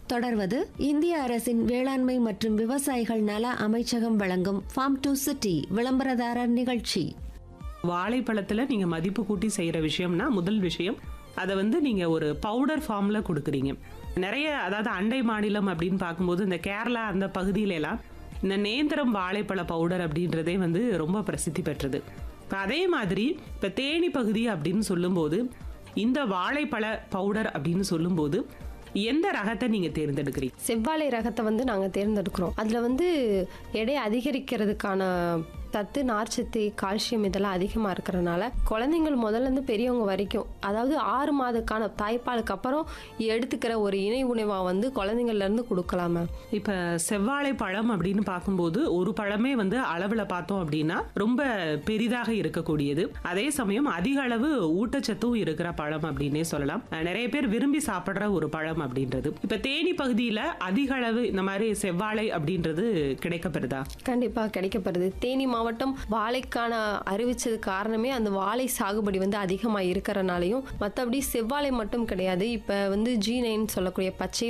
தொடர்வது இந்திய அரசின் வேளாண்மை மற்றும் விவசாயிகள் நல அமைச்சகம் வழங்கும் ஃபார்ம் டு சிட்டி விளம்பரதாரர் நிகழ்ச்சி வாழைப்பழத்துல நீங்க மதிப்பு கூட்டி செய்யற விஷயம்னா முதல் விஷயம் அதை வந்து நீங்க ஒரு பவுடர் ஃபார்ம்ல கொடுக்குறீங்க நிறைய அதாவது அண்டை மாநிலம் அப்படின்னு பார்க்கும்போது இந்த கேரளா அந்த பகுதியில எல்லாம் இந்த நேந்திரம் வாழைப்பழ பவுடர் அப்படின்றதே வந்து ரொம்ப பிரசித்தி பெற்றது இப்போ அதே மாதிரி இப்போ தேனி பகுதி அப்படின்னு சொல்லும்போது இந்த வாழைப்பழ பவுடர் அப்படின்னு சொல்லும்போது எந்த ரகத்தை நீங்க தேர்ந்தெடுக்கிறீங்க செவ்வாழை ரகத்தை வந்து நாங்கள் தேர்ந்தெடுக்கிறோம் அதில் வந்து எடை அதிகரிக்கிறதுக்கான சத்து நார்ச்சத்து கால்சியம் இதெல்லாம் அதிகமாக இருக்கிறனால குழந்தைங்கள் முதல்ல இருந்து பெரியவங்க வரைக்கும் அதாவது ஆறு மாதக்கான தாய்ப்பாலுக்கு அப்புறம் எடுத்துக்கிற ஒரு இணை உணவாக வந்து குழந்தைங்கள்ல இருந்து கொடுக்கலாம் மேம் இப்ப செவ்வாழை பழம் அப்படின்னு பார்க்கும்போது ஒரு பழமே வந்து அளவுல பார்த்தோம் அப்படின்னா ரொம்ப பெரிதாக இருக்கக்கூடியது அதே சமயம் அதிக அளவு ஊட்டச்சத்தும் இருக்கிற பழம் அப்படின்னே சொல்லலாம் அஹ் நிறைய பேர் விரும்பி சாப்பிடுற ஒரு பழம் அப்படின்றது இப்ப தேனி பகுதியில அதிக அளவு இந்த மாதிரி செவ்வாழை அப்படின்றது கிடைக்கப்பெறுதா கண்டிப்பாக கிடைக்கப்படுது தேனி மாவட்டம் வாழைக்கான அறிவிச்சது காரணமே அந்த வாழை சாகுபடி வந்து அதிகமாக இருக்கிறனாலையும் மற்றபடி செவ்வாழை மட்டும் கிடையாது இப்போ வந்து ஜி நைன் சொல்லக்கூடிய பச்சை